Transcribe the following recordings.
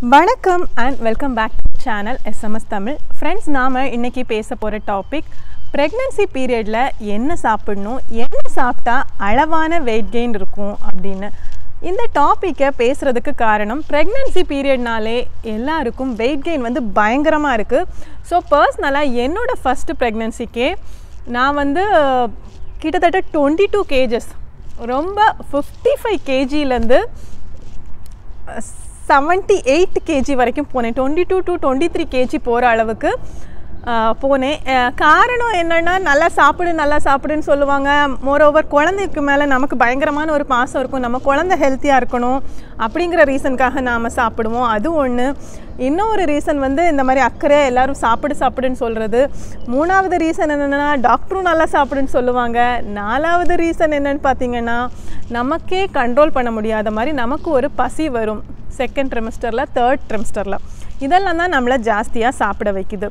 வணக்கம் and welcome back to channel SMS Tamil friends நாம் இன்றைக்கி பேச போகிற டாபிக் ப்ரெக்னன்சி பீரியடில் என்ன சாப்பிடணும் என்ன சாப்பிட்டா அளவான வெயிட் கெயின் இருக்கும் அப்படின்னு இந்த டாப்பிக்கை பேசுகிறதுக்கு காரணம் ப்ரெக்னன்சி பீரியட்னாலே எல்லாருக்கும் வெயிட் கெயின் வந்து பயங்கரமாக இருக்குது ஸோ பர்சனலாக என்னோடய ஃபஸ்ட்டு ப்ரெக்னன்சிக்கே நான் வந்து கிட்டத்தட்ட டுவெண்ட்டி டூ கேஜஸ் ரொம்ப ஃபிஃப்டி ஃபைவ் கேஜிலேருந்து செவன்ட்டி எயிட் கேஜி வரைக்கும் போனேன் twenty two to twenty three kg போகிற அளவுக்கு ஆஹ், போனேன் ஆஹ், காரணம் என்னென்னா நல்லா சாப்பிடு நல்லா சாப்பிடுன்னு சொல்லுவாங்க மோரோவர் குழந்தைக்கு மேலே நமக்கு பயங்கரமான ஒரு பாசம் இருக்கும் நம்ம குழந்தை ஹெல்த்தியாக இருக்கணும் அப்படிங்கிற ரீசனுக்காக நாம் சாப்பிடுவோம் அது ஒன்று இன்னொரு ரீசன் வந்து இந்த மாதிரி அக்கறை எல்லாரும் சாப்பிடு சாப்பிடுன்னு சொல்கிறது மூணாவது ரீசன் என்னென்னா டாக்டரும் நல்லா சாப்பிடுன்னு சொல்லுவாங்க நாலாவது ரீசன் என்னன்னு பார்த்தீங்கன்னா நமக்கே கண்ட்ரோல் பண்ண முடியாத மாதிரி நமக்கு ஒரு பசி வரும் செகண்ட் ட்ரிமிஸ்டரில் தேர்ட் ட்ரிமிஸ்டரில் இதெல்லாம் தான் நம்மளை ஜாஸ்தியாக சாப்பிட வைக்குது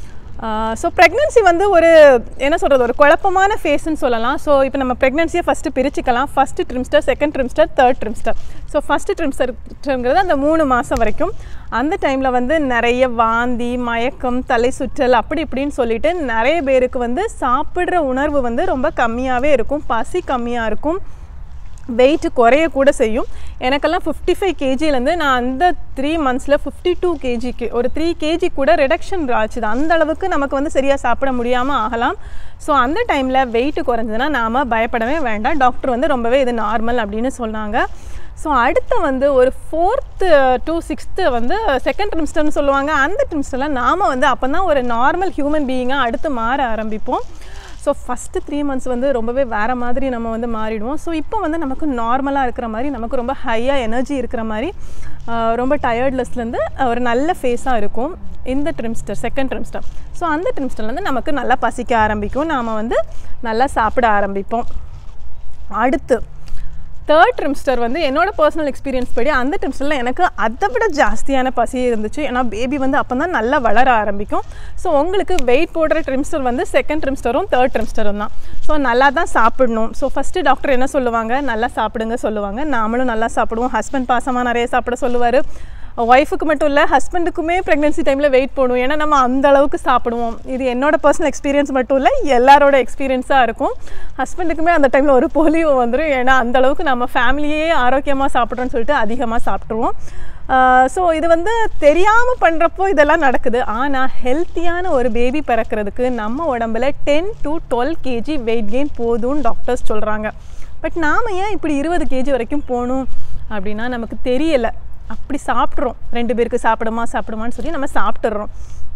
ஸோ ப்ரெக்னென்சி வந்து ஒரு என்ன சொல்கிறது ஒரு குழப்பமான ஃபேஸ்ன்னு சொல்லலாம் ஸோ இப்போ நம்ம ப்ரெக்னென்சியை ஃபஸ்ட்டு பிரிச்சுக்கலாம் first trimester second trimester third trimester so first ட்ரிம்ஸ்டர்ங்கிறது அந்த மூணு மாதம் வரைக்கும் அந்த டைமில் வந்து நிறைய வாந்தி மயக்கம் தலை சுற்றல் அப்படி இப்படின்னு சொல்லிட்டு நிறைய பேருக்கு வந்து சாப்பிட்ற உணர்வு வந்து ரொம்ப கம்மியாகவே இருக்கும் பசி கம்மியாக இருக்கும் வெயிட் குறைய கூட செய்யும் எனக்கெல்லாம் ஃபிஃப்டி ஃபைவ் கேஜிலேருந்து நான் அந்த த்ரீ மந்த்ஸில் ஃபிஃப்டி டூ கேஜிக்கு ஒரு த்ரீ கேஜி கூட ரிடக்ஷன் ஆச்சுது அந்த அளவுக்கு நமக்கு வந்து சரியாக சாப்பிட முடியாமல் ஆகலாம் ஸோ அந்த டைமில் வெயிட் குறைஞ்சதுன்னா நாம் பயப்படவே வேண்டாம் டாக்டர் வந்து ரொம்பவே இது நார்மல் அப்படின்னு சொன்னாங்க ஸோ அடுத்து வந்து ஒரு ஃபோர்த்து டு சிக்ஸ்த்து வந்து செகண்ட் ட்ரிம்ஸ்டர்னு சொல்லுவாங்க அந்த ட்ரிம்ஸ்டரில் நாம் வந்து அப்போ தான் ஒரு நார்மல் ஹியூமன் பீயிங்காக அடுத்து மாற ஆரம்பிப்போம் ஸோ ஃபஸ்ட்டு த்ரீ மந்த்ஸ் வந்து ரொம்பவே வேறு மாதிரி நம்ம வந்து மாறிடுவோம் ஸோ இப்போ வந்து நமக்கு நார்மலாக இருக்கிற மாதிரி நமக்கு ரொம்ப ஹையாக எனர்ஜி இருக்கிற மாதிரி ஆஹ், ரொம்ப டயர்ட்லெஸ்லேருந்து ஒரு நல்ல ஃபேஸாக இருக்கும் இந்த ட்ரிம்ஸ்டர் செகண்ட் ட்ரிம்ஸ்டர் ஸோ அந்த ட்ரிம்ஸ்டர்லேருந்து நமக்கு நல்லா பசிக்க ஆரம்பிக்கும் நாம் வந்து நல்லா சாப்பிட ஆரம்பிப்போம் அடுத்து தேர்ட் ட்ரிம்ஸ்டர் வந்து என்னோட பர்சனல் எக்ஸ்பீரியன்ஸ் படி அந்த ட்ரிம்ஸ்டரில் எனக்கு அதை விட ஜாஸ்தியான பசி இருந்துச்சு ஏன்னா பேபி வந்து அப்போ தான் நல்லா வளர ஆரம்பிக்கும் ஸோ உங்களுக்கு வெயிட் போடுற ட்ரிம்ஸ்டர் வந்து செகண்ட் ட்ரிம்ஸ்டரும் தேர்ட் ட்ரிம்ஸ்டரும் தான் ஸோ நல்லா தான் சாப்பிடணும் ஸோ ஃபஸ்ட்டு டாக்டர் என்ன சொல்லுவாங்க நல்லா சாப்பிடுங்க சொல்லுவாங்க நாமளும் நல்லா சாப்பிடுவோம் ஹஸ்பண்ட் பாசமாக நிறைய சாப்பிட சொல்லுவார் ஒய்ஃபுக்கு மட்டும் இல்லை ஹஸ்பண்டுக்குமே ப்ரெக்னென்சி டைமில் வெயிட் போடும் ஏன்னா நம்ம அந்த அளவுக்கு சாப்பிடுவோம் இது என்னோட பர்சனல் எக்ஸ்பீரியன்ஸ் மட்டும் இல்லை எல்லாரோட எக்ஸ்பீரியன்ஸாக இருக்கும் ஹஸ்பண்டுக்குமே அந்த டைமில் ஒரு பொலிவு வந்துடும் ஏன்னா அந்த அளவுக்கு நம்ம ஃபேமிலியே ஆரோக்கியமாக சாப்பிட்றோன்னு சொல்லிட்டு அதிகமாக சாப்பிட்ருவோம் ஸோ இது வந்து தெரியாமல் பண்ணுறப்போ இதெல்லாம் நடக்குது ஆனால் ஹெல்த்தியான ஒரு பேபி பிறக்கிறதுக்கு நம்ம உடம்புல ten to twelve kg weight gain போதும்னு டாக்டர்ஸ் சொல்கிறாங்க பட் நாம் ஏன் இப்படி இருபது கேஜி வரைக்கும் போகணும் அப்படின்னா நமக்கு தெரியலை அப்படி சாப்பிட்றோம் ரெண்டு பேருக்கு சாப்பிடுமா சாப்பிடுமான்னு சொல்லி நம்ம சாப்பிட்டுறோம்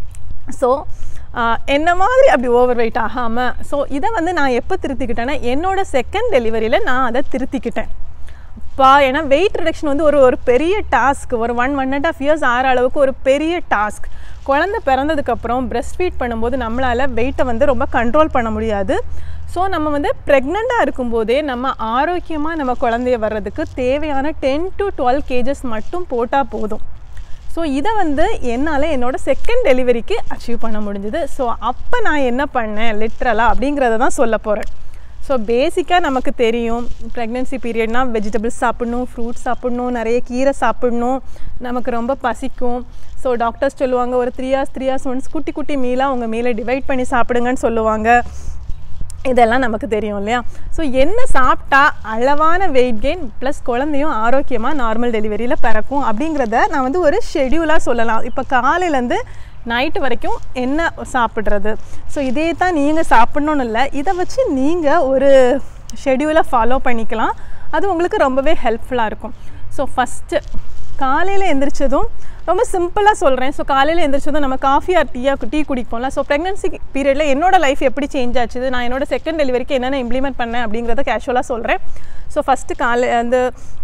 ஸோ என்ன மாதிரி அப்படி ஓவர் வெயிட் ஆகாமல் ஸோ இதை வந்து நான் எப்போ திருத்திக்கிட்டேன்னா என்னோட செகண்ட் டெலிவரியில் நான் அதை திருத்திக்கிட்டேன் பா ஏன்னா வெயிட் ரிடக்ஷன் வந்து ஒரு ஒரு பெரிய டாஸ்க் ஒரு one one and half years ஆகிற அளவுக்கு ஒரு பெரிய டாஸ்க் குழந்தை பிறந்ததுக்கப்புறம் பிரஸ்ட் ஃபீட் பண்ணும்போது நம்மளால் வெயிட்டை வந்து ரொம்ப கண்ட்ரோல் பண்ண முடியாது ஸோ நம்ம வந்து ப்ரெக்னெண்ட்டாக இருக்கும்போதே நம்ம ஆரோக்கியமாக நம்ம குழந்தைய வர்றதுக்கு தேவையான டென் டு டுவெல் கேஜஸ் மட்டும் போட்டால் போதும் ஸோ இதை வந்து என்னால் என்னோட செகண்ட் டெலிவரிக்கு அச்சீவ் பண்ண முடிஞ்சுது ஸோ அப்போ நான் என்ன பண்ணேன் லிட்ரலாக அப்படிங்கிறத தான் சொல்ல போகிறேன் ஸோ பேசிக்காக நமக்கு தெரியும் ப்ரெக்னென்சி பீரியட்னா வெஜிடபிள்ஸ் சாப்பிடணும் ஃப்ரூட்ஸ் சாப்பிடணும் நிறைய கீரை சாப்பிடணும் நமக்கு ரொம்ப பசிக்கும் ஸோ டாக்டர்ஸ் சொல்லுவாங்க ஒரு three hours three hours once குட்டி குட்டி மீலாக உங்கள் மீலை டிவைட் பண்ணி சாப்பிடுங்கன்னு சொல்லுவாங்க இதெல்லாம் நமக்கு தெரியும் இல்லையா ஸோ என்ன சாப்பிட்டா அளவான வெயிட் கெயின் ப்ளஸ் குழந்தையும் ஆரோக்கியமாக நார்மல் டெலிவரியில் பிறக்கும் அப்படிங்கிறத நான் வந்து ஒரு ஷெடியூலாக சொல்லலாம் இப்போ காலையிலேருந்து நைட்டு வரைக்கும் என்ன சாப்பிட்றது ஸோ இதே தான் நீங்கள் சாப்பிட்ணுன்னு இல்லை இதை வச்சு நீங்கள் ஒரு ஷெடியூலை ஃபாலோ பண்ணிக்கலாம் அது உங்களுக்கு ரொம்பவே ஹெல்ப்ஃபுல்லாக இருக்கும் ஸோ ஃபஸ்ட்டு காலையில் எந்திரிச்சதும் ரொம்ப சிம்பிளாக சொல்கிறேன் ஸோ காலையில் எந்திரிச்சதும் நம்ம காஃபி ஆர் டீயாக டீ குடிப்போம்ல ஸோ ப்ரெக்னன்சி பீரியடில் என்னோட லைஃப் எப்படி சேஞ்ச் ஆச்சுது நான் என்னோட செகண்ட் டெலிவரிக்கு என்னென்ன இம்ப்ளிமெண்ட் பண்ணேன் அப்படிங்கிறத கேஷுவலாக சொல்கிறேன் ஸோ ஃபஸ்ட்டு காலை அந்த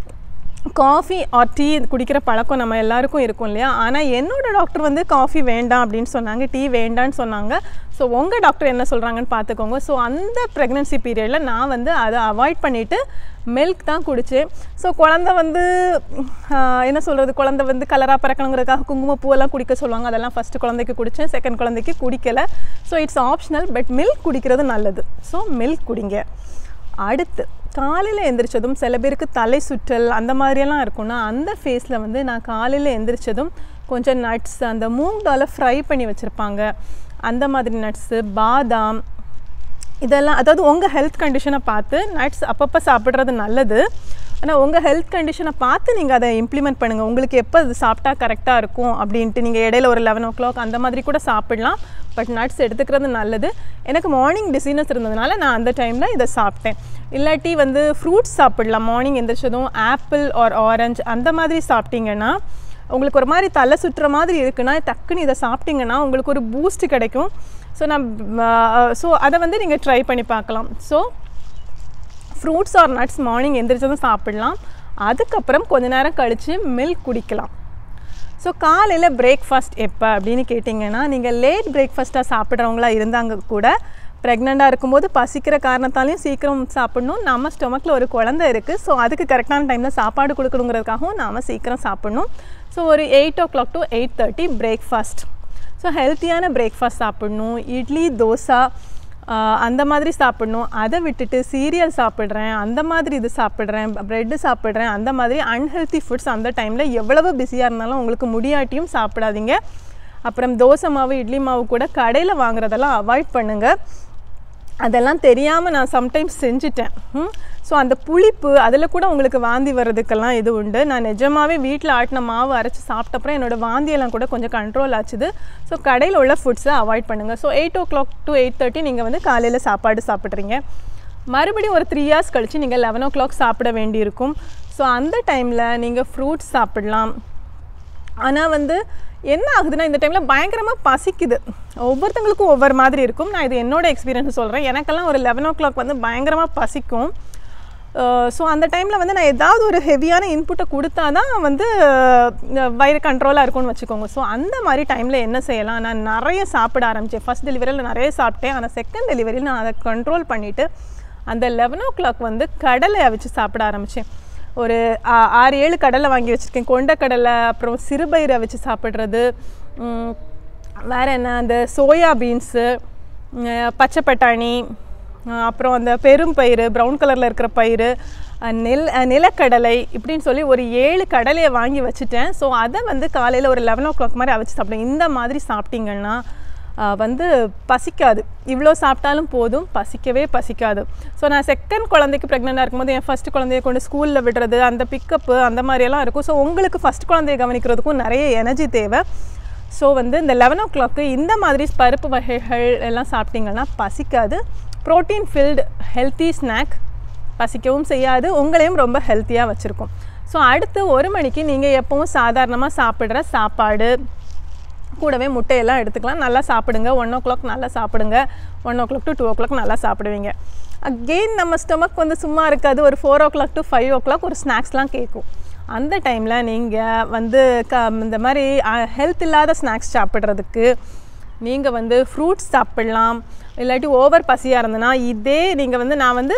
காஃபி ஆர் டீ குடிக்கிற பழக்கம் நம்ம எல்லாருக்கும் இருக்கும் இல்லையா ஆனால் என்னோட டாக்டர் வந்து காஃபி வேண்டாம் அப்படின்னு சொன்னாங்க டீ வேண்டான்னு சொன்னாங்க ஸோ உங்கள் டாக்டர் என்ன சொல்கிறாங்கன்னு பார்த்துக்கோங்க ஸோ அந்த ப்ரெக்னென்சி பீரியடில் நான் வந்து அதை அவாய்ட் பண்ணிவிட்டு மில்க் தான் குடித்தேன் ஸோ குழந்த வந்து ஆஹ், என்ன சொல்கிறது குழந்தை வந்து கலராக பிறக்கணுங்கிறதுக்காக குங்குமப்பூவெல்லாம் குடிக்க சொல்லுவாங்க அதெல்லாம் ஃபஸ்ட்டு குழந்தைக்கு குடித்தேன் செகண்ட் குழந்தைக்கு குடிக்கலை so it's optional but milk குடிக்கிறது நல்லது ஸோ மில்க் குடிங்க அடுத்து காலையில் எந்திரிச்சதும் சில பேருக்கு தலை சுற்றல் அந்த மாதிரியெல்லாம் இருக்கும்னா அந்த ஃபேஸில் வந்து நான் காலையில் எந்திரிச்சதும் கொஞ்சம் நட்ஸ் அந்த மூங் டாலை ஃப்ரை பண்ணி வச்சுருப்பாங்க அந்த மாதிரி நட்ஸு பாதாம் இதெல்லாம் அதாவது உங்கள் ஹெல்த் கண்டிஷனை பார்த்து நட்ஸ் அப்பப்போ சாப்பிட்றது நல்லது ஆனால் உங்கள் ஹெல்த் கண்டிஷனை பார்த்து நீங்கள் அதை இம்ப்ளிமெண்ட் பண்ணுங்கள் உங்களுக்கு எப்போ அது சாப்பிட்டா கரெக்டாக இருக்கும் அப்படின்ட்டு நீங்கள் இடையில ஒரு லெவன் ஓ கிளாக் அந்த மாதிரி கூட சாப்பிடலாம் பட் நட்ஸ் எடுத்துக்கிறது நல்லது எனக்கு மார்னிங் டிசீனஸ் இருந்ததுனால நான் அந்த டைமில் இதை சாப்பிட்டேன் இல்லாட்டி வந்து ஃப்ரூட்ஸ் சாப்பிடலாம் மார்னிங் எந்திரிச்சதும் ஆப்பிள் ஆர் ஆரஞ்சு அந்த மாதிரி சாப்பிட்டீங்கன்னா உங்களுக்கு ஒரு மாதிரி தலை சுற்றுற மாதிரி இருக்குன்னா டக்குன்னு இதை சாப்பிட்டீங்கன்னா உங்களுக்கு ஒரு பூஸ்ட் கிடைக்கும் ஸோ நான் ஸோ அதை வந்து நீங்கள் ட்ரை பண்ணி பார்க்கலாம் so fruits or nuts morning எந்திரிச்சதும் சாப்பிடலாம் அதுக்கப்புறம் கொஞ்ச நேரம் கழித்து மில்க் குடிக்கலாம் ஸோ காலையில் பிரேக்ஃபாஸ்ட் எப்போ அப்படின்னு கேட்டிங்கன்னா நீங்கள் லேட் பிரேக்ஃபாஸ்ட்டாக சாப்பிட்றவங்களா இருந்தாங்க கூட ப்ரெக்னெண்ட்டாக இருக்கும்போது பசிக்கிற காரணத்தாலையும் சீக்கிரம் சாப்பிடணும் நம்ம ஸ்டொமக்கில் ஒரு குழந்தை இருக்குது ஸோ அதுக்கு கரெக்டான டைமில் சாப்பாடு கொடுக்கணுங்கிறதுக்காகவும் நாம் சீக்கிரம் சாப்பிடணும் ஸோ ஒரு eight o'clock to eight thirty breakfast so ஹெல்த்தியான பிரேக்ஃபாஸ்ட் சாப்பிடணும் இட்லி தோசை ஆஹ் அந்த மாதிரி சாப்பிடணும் அதை விட்டுட்டு சீரியல் சாப்பிட்றேன் அந்த மாதிரி இது சாப்பிட்றேன் ப்ரெட்டு சாப்பிட்றேன் அந்த மாதிரி அன்ஹெல்த்தி ஃபுட்ஸ் அந்த டைமில் எவ்வளவு பிஸியாக இருந்தாலும் உங்களுக்கு முடியாட்டியும் சாப்பிடாதீங்க அப்புறம் தோசை மாவு இட்லி மாவு கூட கடையில் வாங்குறதெல்லாம் அவாய்ட் பண்ணுங்கள் அதெல்லாம் தெரியாமல் நான் சம்டைம்ஸ் செஞ்சுட்டேன் ஸோ அந்த புளிப்பு அதில் கூட உங்களுக்கு வாந்தி வர்றதுக்கெல்லாம் இது உண்டு நான் நிஜமாகவே வீட்டில் ஆட்டின மாவு அரைச்சி சாப்பிட்டப்புறம் என்னோடய வாந்தியெல்லாம் கூட கொஞ்சம் கண்ட்ரோல் ஆச்சுது ஸோ கடையில் உள்ள ஃபுட்ஸை அவாய்ட் பண்ணுங்கள் so eight o'clock to eight thirty நீங்கள் வந்து காலையில் சாப்பாடு சாப்பிட்றீங்க மறுபடியும் ஒரு த்ரீ ஹார்ஸ் கழித்து நீங்கள் லெவன் ஓ கிளாக் சாப்பிட வேண்டியிருக்கும் ஸோ அந்த டைமில் நீங்கள் ஃப்ரூட்ஸ் சாப்பிடலாம் ஆனால் வந்து என்ன ஆகுதுன்னா இந்த டைமில் பயங்கரமாக பசிக்குது ஒவ்வொருத்தங்களுக்கும் ஒவ்வொரு மாதிரி இருக்கும் நான் இது என்னோட எக்ஸ்பீரியன்ஸ் சொல்கிறேன் எனக்கெல்லாம் ஒரு லெவன் ஓ கிளாக் வந்து பயங்கரமாக பசிக்கும் ஸோ அந்த டைமில் வந்து நான் ஏதாவது ஒரு ஹெவியான இன்புட்டை கொடுத்தா தான் வந்து அஹ், வயிறு கண்ட்ரோலாக இருக்கும்னு வச்சுக்கோங்க ஸோ அந்த மாதிரி டைமில் என்ன செய்யலாம் நான் நிறைய சாப்பிட ஆரம்பித்தேன் ஃபஸ்ட் டெலிவரியில் நிறைய சாப்பிட்டேன் ஆனால் செகண்ட் டெலிவரியில் நான் அதை கண்ட்ரோல் பண்ணிவிட்டு அந்த லெவன் ஓ கிளாக் வந்து கடலை அவிச்சு சாப்பிட ஆரம்பித்தேன் ஒரு ஆ- ஆறு ஏழு கடலை வாங்கி வச்சுருக்கேன் கொண்டக்கடலை அப்புறம் சிறுபயிரை வச்சு சாப்பிட்றது உம், வேற என்ன அந்த சோயா பீன்ஸு பச்சை பட்டாணி அஹ் அப்புறம் அந்த பெரும் பயிறு ப்ரௌன் கலரில் இருக்கிற பயிறு அஹ் நெல் அஹ் நிலக்கடலை இப்படின்னு சொல்லி ஒரு ஏழு கடலையை வாங்கி வச்சுட்டேன் ஸோ அதை வந்து காலையில் ஒரு லெவன் ஓ கிளாக் மாதிரி அவிச்சு சாப்பிடுவேன் இந்த மாதிரி சாப்பிட்டீங்கன்னா அஹ் வந்து பசிக்காது இவ்வளோ சாப்பிட்டாலும் போதும் பசிக்கவே பசிக்காது ஸோ நான் செகண்ட் குழந்தைக்கு ப்ரெக்னெண்ட்டாக இருக்கும்போது என் ஃபஸ்ட் குழந்தைய கொண்டு ஸ்கூலில் விடுறது அந்த பிக்கப்பு அந்த மாதிரியெல்லாம் இருக்கும் ஸோ உங்களுக்கு ஃபஸ்ட் குழந்தைய கவனிக்கிறதுக்கும் நிறைய எனர்ஜி தேவை ஸோ வந்து இந்த லெவன் ஓ கிளாக்கு இந்த மாதிரி பருப்பு வகைகள் எல்லாம் சாப்பிட்டீங்கன்னா பசிக்காது ப்ரோட்டீன் ஃபில்டு ஹெல்த்தி ஸ்நாக் பசிக்கவும் செய்யாது உங்களையும் ரொம்ப ஹெல்த்தியாக வச்சுருக்கும் ஸோ அடுத்து ஒரு மணிக்கு நீங்கள் எப்பவும் சாதாரணமாக சாப்பிட்ற சாப்பாடு கூடவே முட்டையெல்லாம் எடுத்துக்கலாம் நல்லா சாப்பிடுங்க ஒன் ஓ கிளாக் நல்லா சாப்பிடுங்க one o'clock to two o'clock நல்லா சாப்பிடுவீங்க அகெயின் நம்ம ஸ்டொமக் வந்து சும்மா இருக்காது ஒரு four o'clock to five o'clock ஒரு ஸ்நாக்ஸ்லாம் கேட்கும் அந்த டைமில் நீங்கள் வந்து க இந்த மாதிரி ஹெல்த் இல்லாத ஸ்நாக்ஸ் சாப்பிட்றதுக்கு நீங்கள் வந்து ஃப்ரூட்ஸ் சாப்பிட்லாம் இல்லாட்டி ஓவர் பசியாக இருந்ததுன்னா இதே நீங்கள் வந்து நான் வந்து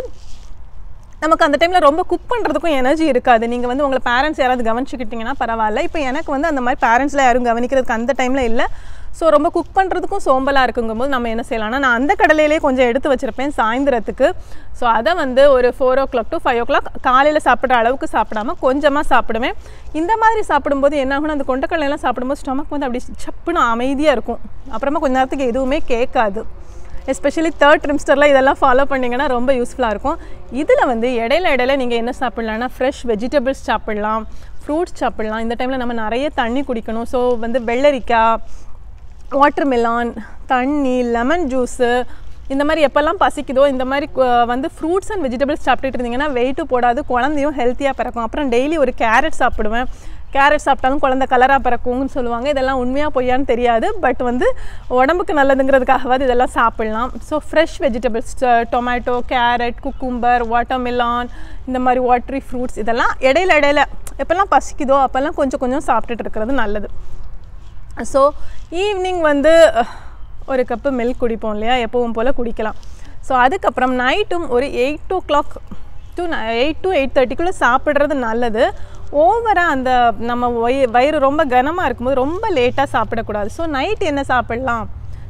நமக்கு அந்த டைமில் ரொம்ப குக் பண்ணுறதுக்கும் எனர்ஜி இருக்காது நீங்கள் வந்து உங்களை பேரண்ட்ஸ் யாராவது கவனிச்சுக்கிட்டிங்கன்னா பரவாயில்ல இப்போ எனக்கு வந்து அந்த மாதிரி பேரண்ட்ஸ்லாம் யாரும் கவனிக்கிறதுக்கு அந்த டைமில் இல்லை ஸோ ரொம்ப குக் பண்ணுறதுக்கும் சோம்பலாக இருக்குங்கும்போது நம்ம என்ன செய்யலாம்னா நான் அந்த கடலையிலே கொஞ்சம் எடுத்து வச்சுருப்பேன் சாயந்தரத்துக்கு ஸோ அதை வந்து ஒரு four o'clock to five o'clock காலையில் சாப்பிட்ற அளவுக்கு சாப்பிடாம கொஞ்சமாக சாப்பிடுவேன் இந்த மாதிரி சாப்பிடும்போது என்ன ஆகும்னா அந்த கொண்டக்கடலையெல்லாம் சாப்பிடும்போது ஸ்டொமக் வந்து அப்படி சப்புன்னு அமைதியாக இருக்கும் அப்புறமா கொஞ்ச நேரத்துக்கு எதுவுமே கேட்காது எஸ்பெஷலி தேர்ட் ட்ரிம்ஸ்டரில் இதெல்லாம் ஃபாலோ பண்ணிங்கன்னா ரொம்ப யூஸ்ஃபுல்லாக இருக்கும் இதில் வந்து இடையில இடையில நீங்கள் என்ன சாப்பிட்லான்னா ஃப்ரெஷ் வெஜிடபிள்ஸ் சாப்பிட்லாம் ஃப்ரூட்ஸ் சாப்பிட்லாம் இந்த டைமில் நம்ம நிறைய தண்ணி குடிக்கணும் ஸோ வந்து வெள்ளரிக்காய் வாட்டர் மெலான் தண்ணி லெமன் ஜூஸு இந்த மாதிரி எப்போல்லாம் பசிக்குதோ இந்த மாதிரி கு- வந்து ஃப்ரூட்ஸ் அண்ட் வெஜிடபிள்ஸ் சாப்பிட்டுட்டு இருந்தீங்கன்னா வெயிட்டும் போடாது குழந்தையும் ஹெல்த்தியாக பிறக்கும் அப்புறம் டெய்லி ஒரு கேரட் சாப்பிடுவேன் கேரட் சாப்பிட்டாலும் குழந்தை கலராக பிறக்கும்னு சொல்லுவாங்க இதெல்லாம் உண்மையாக பொய்யான்னு தெரியாது பட் வந்து உடம்புக்கு நல்லதுங்கிறதுக்காகவாது இதெல்லாம் சாப்பிட்லாம் so fresh vegetables tomato carrot cucumber watermelon இந்த மாதிரி வாட்டரி ஃப்ரூட்ஸ் இதெல்லாம் இடையில இடையில எப்போல்லாம் பசிக்குதோ அப்போல்லாம் கொஞ்சம் கொஞ்சம் சாப்பிட்டுட்டு இருக்கிறது நல்லது ஸோ ஈவினிங் வந்து அஹ், ஒரு கப்பு மில்க் குடிப்போம் இல்லையா எப்பவும் போல் குடிக்கலாம் ஸோ அதுக்கப்புறம் நைட்டும் ஒரு eight o'clock to eight to எயிட் தேர்ட்டிக்குள்ளே சாப்பிட்றது நல்லது ஓவராக அந்த நம்ம வயி வயிறு ரொம்ப கனமாக இருக்கும்போது ரொம்ப லேட்டாக சாப்பிடக்கூடாது ஸோ நைட் என்ன சாப்பிடலாம்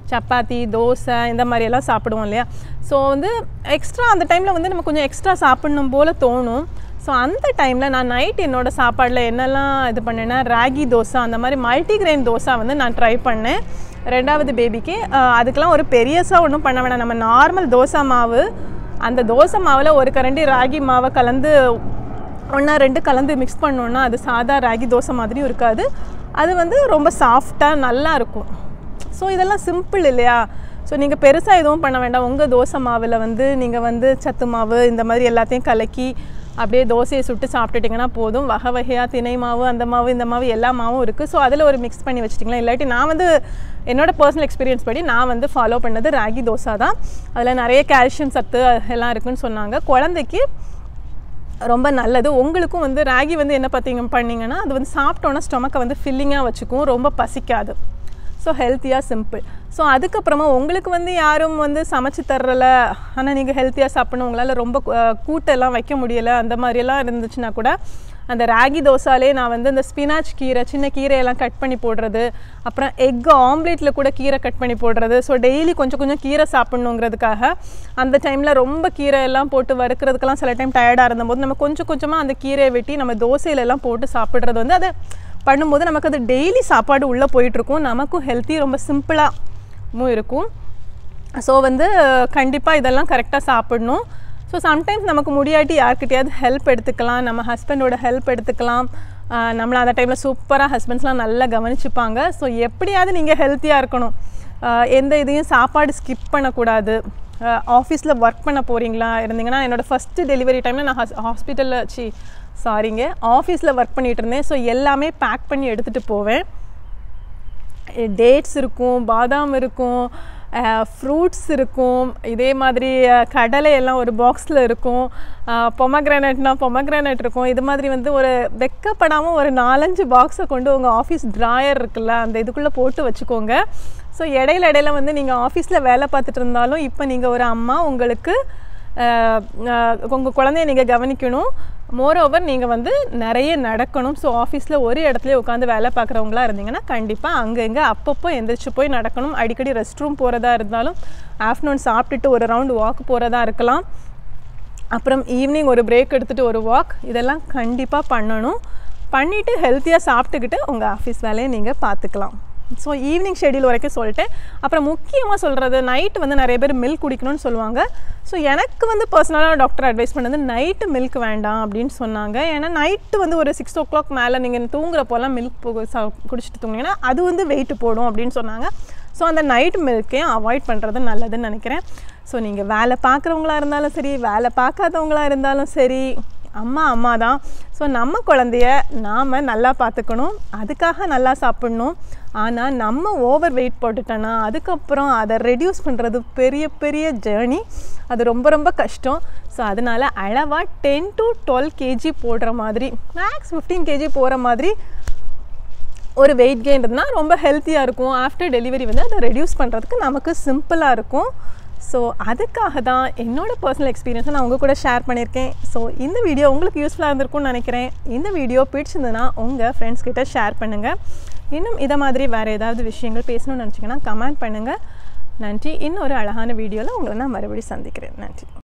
சப்பாத்தி தோசை இந்த மாதிரியெல்லாம் சாப்பிடுவோம் இல்லையா ஸோ வந்து எக்ஸ்ட்ரா அந்த டைமில் வந்து நம்ம கொஞ்சம் எக்ஸ்ட்ரா சாப்பிடணும் போல் தோணும் ஸோ அந்த டைமில் நான் நைட் என்னோட சாப்பாடில் என்னெல்லாம் இது பண்ணேன்னா ராகி தோசை அந்த மாதிரி மல்டிகிரெயின் தோசை வந்து நான் ட்ரை பண்ணேன் ரெண்டாவது பேபிக்கு அதுக்கெலாம் ஒரு பெரியசாக ஒன்றும் பண்ண வேணாம் நம்ம நார்மல் தோசை மாவு அந்த தோசை மாவில் ஒரு கரண்டி ராகி மாவை கலந்து ஒன்றா ரெண்டு கலந்து மிக்ஸ் பண்ணோன்னா அது சாதா ராகி தோசை மாதிரியும் இருக்காது அது வந்து ரொம்ப சாஃப்டாக நல்லா இருக்கும் ஸோ இதெல்லாம் சிம்பிள் இல்லையா ஸோ நீங்கள் பெருசாக எதுவும் பண்ண வேண்டாம் உங்கள் தோசை மாவில் வந்து நீங்கள் வந்து சத்து மாவு இந்த மாதிரி எல்லாத்தையும் கலக்கி அப்படியே தோசையை சுட்டு சாப்பிட்டுட்டிங்கன்னா போதும் வகை வகையாக திணை மாவு அந்த மாவு இந்த மாவு எல்லா மாவும் இருக்குது ஸோ அதில் ஒரு மிக்ஸ் பண்ணி வச்சிட்டிங்களா இல்லாட்டி நான் வந்து என்னோட பர்சனல் எக்ஸ்பீரியன்ஸ் படி நான் வந்து ஃபாலோ பண்ணது ராகி தோசை தான் அதில் நிறைய கால்சியம் சத்து எல்லாம் இருக்குன்னு சொன்னாங்க குழந்தைக்கு ரொம்ப நல்லது உங்களுக்கும் வந்து ராகி வந்து என்ன பார்த்தீங்க பண்ணிங்கன்னா அது வந்து சாப்பிட்டோன்னா ஸ்டொமக்கை வந்து ஃபில்லிங்காக வச்சுக்கும் ரொம்ப பசிக்காது ஸோ ஹெல்த்தியாக சிம்பிள் ஸோ அதுக்கப்புறமா உங்களுக்கு வந்து யாரும் வந்து சமைச்சு தர்றல ஆனால் நீங்கள் ஹெல்த்தியாக சாப்பிடணும் உங்களால் ரொம்ப அஹ், கூட்டெல்லாம் வைக்க முடியலை அந்த மாதிரியெல்லாம் இருந்துச்சுன்னா கூட அந்த ராகி தோசாலே நான் வந்து இந்த ஸ்பினாச் கீரை சின்ன கீரையெல்லாம் கட் பண்ணி போடுறது அப்புறம் எக் ஆம்லேட்டில் கூட கீரை கட் பண்ணி போடுறது ஸோ டெய்லி கொஞ்சம் கொஞ்சம் கீரை சாப்பிட்ணுங்கிறதுக்காக அந்த டைமில் ரொம்ப கீரை எல்லாம் போட்டு வறுக்கிறதுக்கெல்லாம் சில டைம் டயர்டாக இருந்தபோது நம்ம கொஞ்சம் கொஞ்சமாக அந்த கீரையை வெட்டி நம்ம தோசையில எல்லாம் போட்டு சாப்பிட்றது வந்து அதை பண்ணும்போது நமக்கு அது டெய்லி சாப்பாடு உள்ளே போயிட்டுருக்கும் நமக்கும் ஹெல்த்தி ரொம்ப சிம்பிளாகவும் இருக்கும் ஸோ வந்து கண்டிப்பாக இதெல்லாம் கரெக்டாக சாப்பிடணும் ஸோ சம்டைம்ஸ் நமக்கு முடியாட்டி யார்கிட்டயாவது ஹெல்ப் எடுத்துக்கலாம் நம்ம ஹஸ்பண்டோட ஹெல்ப் எடுத்துக்கலாம் ஆஹ் நம்மள அந்த டைமில் சூப்பராக ஹஸ்பண்ட்ஸ்லாம் நல்லா கவனிச்சுப்பாங்க ஸோ எப்படியாவது நீங்கள் ஹெல்த்தியாக இருக்கணும் ஆஹ் எந்த இதையும் சாப்பாடு ஸ்கிப் பண்ணக்கூடாது ஆஃபீஸில் ஒர்க் பண்ண போகிறீங்களா இருந்தீங்கன்னா என்னோடய ஃபஸ்ட்டு டெலிவரி டைமில் நான் ஹாஸ் ஹாஸ்பிட்டலில் சி சாரிங்க ஆஃபீஸில் ஒர்க் பண்ணிகிட்டு இருந்தேன் ஸோ எல்லாமே பேக் பண்ணி எடுத்துகிட்டு போவேன் டேட்ஸ் இருக்கும் பாதாம் இருக்கும் ஃப்ரூட்ஸ் இருக்கும் இதே மாதிரி அஹ், கடலை எல்லாம் ஒரு பாக்ஸில் இருக்கும் பொமக்ரானட்னா பொமக்ரானட் இருக்கும் இது மாதிரி வந்து ஒரு வெக்கப்படாமல் ஒரு நாலஞ்சு பாக்ஸை கொண்டு உங்கள் ஆஃபீஸ் ட்ராயர் இருக்குல்ல அந்த இதுக்குள்ளே போட்டு வச்சுக்கோங்க ஸோ இடையில இடையில வந்து நீங்கள் ஆஃபீஸில் வேலை பார்த்துட்டு இருந்தாலும் இப்போ நீங்கள் ஒரு அம்மா உங்களுக்கு உங்கள் குழந்தைய நீங்கள் கவனிக்கணும் மோரோவர் நீங்கள் வந்து நிறைய நடக்கணும் ஸோ ஆஃபீஸில் ஒரு இடத்துல உட்காந்து வேலை பார்க்குறவங்களா இருந்தீங்கன்னா கண்டிப்பாக அங்கங்கே அப்பப்போ எந்திரிச்சு போய் நடக்கணும் அடிக்கடி ரெஸ்ட் ரூம் போகிறதா இருந்தாலும் ஆஃப்டர்நூன் சாப்பிட்டுட்டு ஒரு ரவுண்டு வாக் போகிறதா இருக்கலாம் அப்புறம் ஈவினிங் ஒரு பிரேக் எடுத்துகிட்டு ஒரு வாக் இதெல்லாம் கண்டிப்பாக பண்ணணும் பண்ணிவிட்டு ஹெல்த்தியாக சாப்பிட்டுக்கிட்டு உங்கள் ஆஃபீஸ் வேலையை நீங்கள் பார்த்துக்கலாம் ஸோ ஈவினிங் ஷெடியூல் வரைக்கும் சொல்லிட்டேன் அப்புறம் முக்கியமாக சொல்கிறது நைட்டு வந்து நிறைய பேர் மில்க் குடிக்கணும்னு சொல்லுவாங்க ஸோ எனக்கு வந்து பர்சனலாக டாக்டர் அட்வைஸ் பண்ணது நைட்டு மில்க் வேண்டாம் அப்படின்னு சொன்னாங்க ஏன்னா நைட்டு வந்து ஒரு சிக்ஸ் ஓ கிளாக் மேலே நீங்கள் தூங்குறப்போலாம் மில்க் குடிச்சிட்டு தூங்குனீங்கன்னா அது வந்து வெயிட் போடும் அப்படின்னு சொன்னாங்க ஸோ அந்த நைட் மில்க்கையும் அவாய்ட் பண்ணுறது நல்லதுன்னு நினைக்கிறேன் ஸோ நீங்கள் வேலை பார்க்குறவங்களா இருந்தாலும் சரி வேலை பார்க்காதவங்களா இருந்தாலும் சரி அம்மா அம்மா தான் ஸோ நம்ம குழந்தைய நாம் நல்லா பார்த்துக்கணும் அதுக்காக நல்லா சாப்பிட்ணும் ஆனால் நம்ம ஓவர் வெயிட் போட்டுட்டோன்னா அதுக்கப்புறம் அதை ரெடியூஸ் பண்ணுறது பெரிய பெரிய ஜேர்னி அது ரொம்ப ரொம்ப கஷ்டம் ஸோ அதனால் அளவாக டென் டு டுவெல் கேஜி போடுற மாதிரி மேக்ஸ் ஃபிஃப்டீன் கேஜி போகிற மாதிரி ஒரு வெயிட் கெயின் இருந்தால் ரொம்ப ஹெல்த்தியாக இருக்கும் ஆஃப்டர் டெலிவரி வந்து அதை ரெடியூஸ் பண்ணுறதுக்கு நமக்கு சிம்பிளாக இருக்கும் ஸோ அதுக்காக தான் என்னோடய பர்சனல் எக்ஸ்பீரியன்ஸை நான் உங்கள் கூட ஷேர் பண்ணியிருக்கேன் ஸோ இந்த வீடியோ உங்களுக்கு யூஸ்ஃபுல்லாக இருந்திருக்கும்னு நினைக்கிறேன் இந்த வீடியோ பிடிச்சிருந்ததுன்னா உங்கள் ஃப்ரெண்ட்ஸ் கிட்ட ஷேர் பண்ணுங்கள் இன்னும் இதை மாதிரி வேறு ஏதாவது விஷயங்கள் பேசணும்னு நினச்சிங்கன்னா கமெண்ட் பண்ணுங்கள் நன்றி இன்னொரு அழகான வீடியோவில் உங்களை நான் மறுபடியும் சந்திக்கிறேன் நன்றி